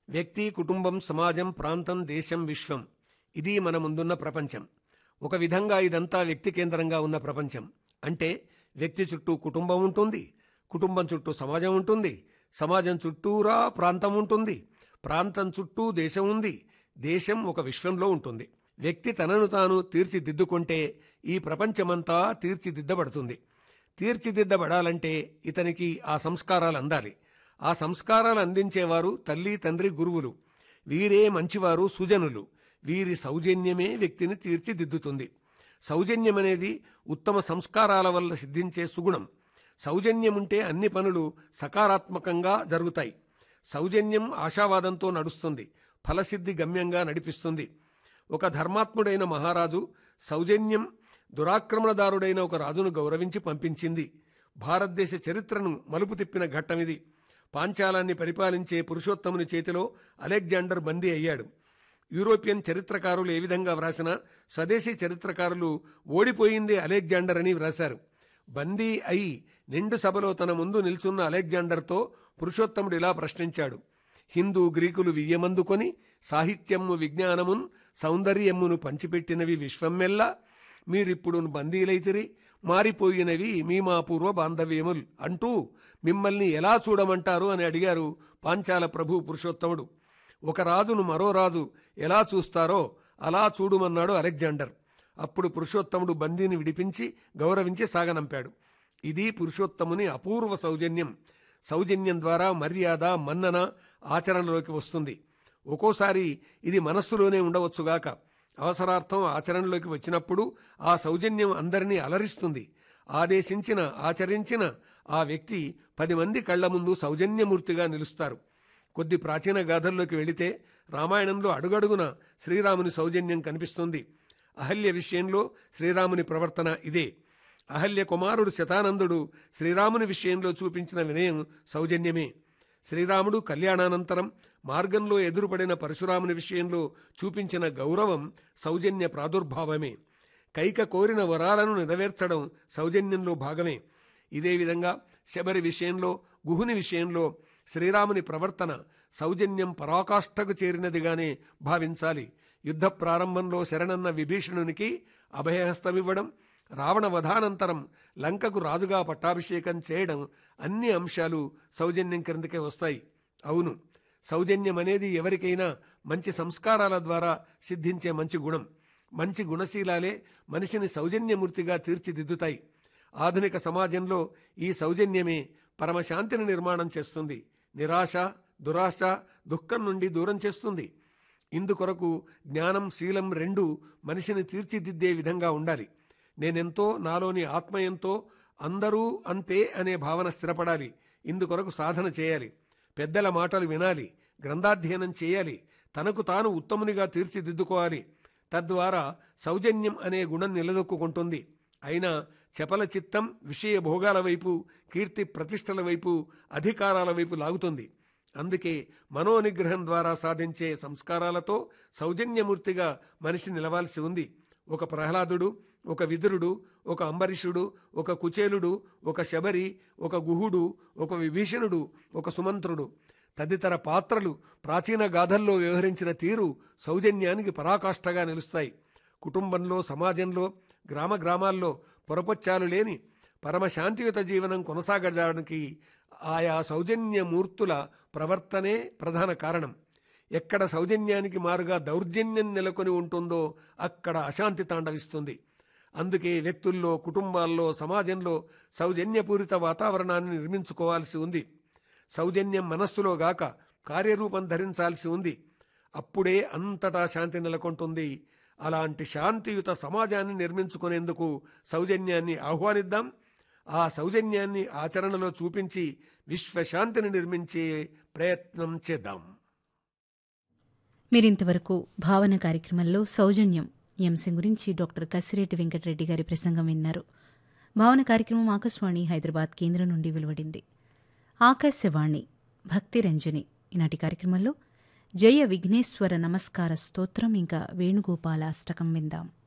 వ్యక్తి కుటుంబం సమాజం ప్రాంతం దేశం విశ్వం ఇది మన ముందున్న ప్రపంచం ఒక విధంగా ఇదంతా వ్యక్తి కేంద్రంగా ఉన్న ప్రపంచం అంటే వ్యక్తి చుట్టూ కుటుంబం ఉంటుంది కుటుంబం చుట్టూ సమాజం ఉంటుంది సమాజం చుట్టూరా ప్రాంతం ఉంటుంది ప్రాంతం చుట్టూ దేశం ఉంది దేశం ఒక విశ్వంలో ఉంటుంది వ్యక్తి తనను తాను తీర్చిదిద్దుకుంటే ఈ ప్రపంచమంతా తీర్చిదిద్దబడుతుంది తీర్చిదిద్దబడాలంటే ఇతనికి ఆ సంస్కారాలు అందాలి ఆ సంస్కారాలు అందించేవారు తల్లి తండ్రి గురువులు వీరే మంచివారు సుజనులు వీరి సౌజన్యమే వ్యక్తిని తీర్చిదిద్దుతుంది సౌజన్యం అనేది ఉత్తమ సంస్కారాల వల్ల సిద్ధించే సుగుణం సౌజన్యం ఉంటే అన్ని పనులు సకారాత్మకంగా జరుగుతాయి సౌజన్యం ఆశావాదంతో నడుస్తుంది ఫలసిద్ధి గమ్యంగా నడిపిస్తుంది ఒక ధర్మాత్ముడైన మహారాజు సౌజన్యం దురాక్రమణదారుడైన ఒక రాజును గౌరవించి పంపించింది భారతదేశ చరిత్రను మలుపు తిప్పిన ఘట్టమిది పాంచాలాన్ని పరిపాలించే పురుషోత్తముని చేతిలో అలెగ్జాండర్ బందీ అయ్యాడు యూరోపియన్ చరిత్రకారులు ఏ విధంగా వ్రాసినా స్వదేశీ చరిత్రకారులు ఓడిపోయింది అలెగ్జాండర్ అని వ్రాశారు బందీ అయి నిండు సభలో తన ముందు నిల్చున్న అలెగ్జాండర్తో పురుషోత్తముడు ఇలా ప్రశ్నించాడు హిందూ గ్రీకులు వియ్యమందుకొని సాహిత్యము విజ్ఞానమున్ సౌందర్యమును పంచిపెట్టినవి విశ్వమ్మెల్లా మీరిప్పుడు బందీలైతిరి మారిపోయినవి మీ మా పూర్వ బాంధవ్యములు అంటూ మిమ్మల్ని ఎలా చూడమంటారు అని అడిగారు పాంచాల ప్రభు పురుషోత్తముడు ఒక రాజును మరో రాజు ఎలా చూస్తారో అలా చూడుమన్నాడు అలెగ్జాండర్ అప్పుడు పురుషోత్తముడు బందీని విడిపించి గౌరవించి సాగనంపాడు ఇది పురుషోత్తముని అపూర్వ సౌజన్యం సౌజన్యం ద్వారా మర్యాద మన్నన ఆచరణలోకి వస్తుంది ఒక్కోసారి ఇది మనస్సులోనే ఉండవచ్చుగాక అవసరార్థం ఆచరణలోకి వచ్చినప్పుడు ఆ సౌజన్యం అందరినీ అలరిస్తుంది ఆదేశించిన ఆచరించిన ఆ వ్యక్తి పది మంది కళ్ల ముందు సౌజన్యమూర్తిగా నిలుస్తారు కొద్ది ప్రాచీన గాథల్లోకి వెళితే రామాయణంలో అడుగడుగున శ్రీరాముని సౌజన్యం కనిపిస్తుంది అహల్య విషయంలో శ్రీరాముని ప్రవర్తన ఇదే అహల్య కుమారుడు శతానందుడు శ్రీరాముని విషయంలో చూపించిన వినయం సౌజన్యమే శ్రీరాముడు కళ్యాణానంతరం మార్గంలో ఎదురుపడిన పరశురాముని విషయంలో చూపించిన గౌరవం సౌజన్య ప్రాదుర్భావమే కైక కోరిన వరాలను నెరవేర్చడం సౌజన్యంలో భాగమే ఇదే విధంగా శబరి విషయంలో గుహుని విషయంలో శ్రీరాముని ప్రవర్తన సౌజన్యం పరాకాష్ఠకు చేరినదిగానే భావించాలి యుద్ధ ప్రారంభంలో శరణన్న విభీషణునికి అభయహస్తమివ్వడం రావణ వధానంతరం లంకకు రాజుగా పట్టాభిషేకం చేయడం అన్ని అంశాలు సౌజన్యం క్రిందకే వస్తాయి అవును సౌజన్యం అనేది ఎవరికైనా మంచి సంస్కారాల ద్వారా సిద్ధించే మంచి గుణం మంచి గుణశీలాలే మనిషిని సౌజన్యమూర్తిగా తీర్చిదిద్దుతాయి ఆధునిక సమాజంలో ఈ సౌజన్యమే పరమశాంతిని నిర్మాణం చేస్తుంది నిరాశ దురాశ దుఃఖం నుండి దూరం చేస్తుంది ఇందుకొరకు జ్ఞానం శీలం రెండు మనిషిని తీర్చిదిద్దే విధంగా ఉండాలి నేనెంతో నాలోని ఆత్మ ఎంతో అందరూ అంతే అనే భావన స్థిరపడాలి ఇందుకొరకు సాధన చేయాలి పెద్దల మాటలు వినాలి గ్రంథాధ్యయనం చేయాలి తనకు తాను ఉత్తమునిగా తీర్చిదిద్దుకోవాలి తద్వారా సౌజన్యం అనే గుణం నిలదొక్కుంటుంది అయినా చపల చిత్తం విషయ భోగాల వైపు కీర్తి ప్రతిష్టల వైపు అధికారాల వైపు లాగుతుంది అందుకే మనోనిగ్రహం ద్వారా సాధించే సంస్కారాలతో సౌజన్యమూర్తిగా మనిషి నిలవాల్సి ఉంది ఒక ప్రహ్లాదుడు ఒక విదురుడు ఒక అంబరీషుడు ఒక కుచేలుడు ఒక శబరి ఒక గుహుడు ఒక విభీషణుడు ఒక సుమంత్రుడు తదితర పాత్రలు ప్రాచీన గాథల్లో వ్యవహరించిన తీరు సౌజన్యానికి పరాకాష్ఠగా నిలుస్తాయి కుటుంబంలో సమాజంలో గ్రామ గ్రామాల్లో పొరపచ్చాలు లేని పరమశాంతియుత జీవనం కొనసాగడానికి ఆయా సౌజన్యమూర్తుల ప్రవర్తనే ప్రధాన కారణం ఎక్కడ సౌజన్యానికి మారుగా దౌర్జన్యం నెలకొని ఉంటుందో అక్కడ అశాంతి తాండవిస్తుంది అందుకే వ్యక్తుల్లో కుటుంబాల్లో సమాజంలో సౌజన్యపూరిత వాతావరణాన్ని నిర్మించుకోవాల్సి ఉంది సౌజన్యం మనస్సులో గాక కార్యరూపం ధరించాల్సి ఉంది అప్పుడే అంతటా శాంతి నెలకొంటుంది అలాంటి శాంతియుత సమాజాన్ని నిర్మించుకునేందుకు సౌజన్యాన్ని ఆహ్వానిద్దాం ఆ సౌజన్యాన్ని ఆచరణలో చూపించి విశ్వశాంతిని నిర్మించే ప్రయత్నం చేద్దాం మీరింతవరకు భావన కార్యక్రమంలో సౌజన్యం ఈ అంశం గురించి డాక్టర్ కసిరెడ్డి వెంకటరెడ్డి గారి ప్రసంగం విన్నారు భావన కార్యక్రమం ఆకాశవాణి హైదరాబాద్ కేంద్రం నుండి వెలువడింది ఆకాశవాణి భక్తి రంజని ఈనాటి కార్యక్రమంలో జయ విఘ్నేశ్వర నమస్కార స్తోత్రం ఇంకా వేణుగోపాల అష్టకం విందాం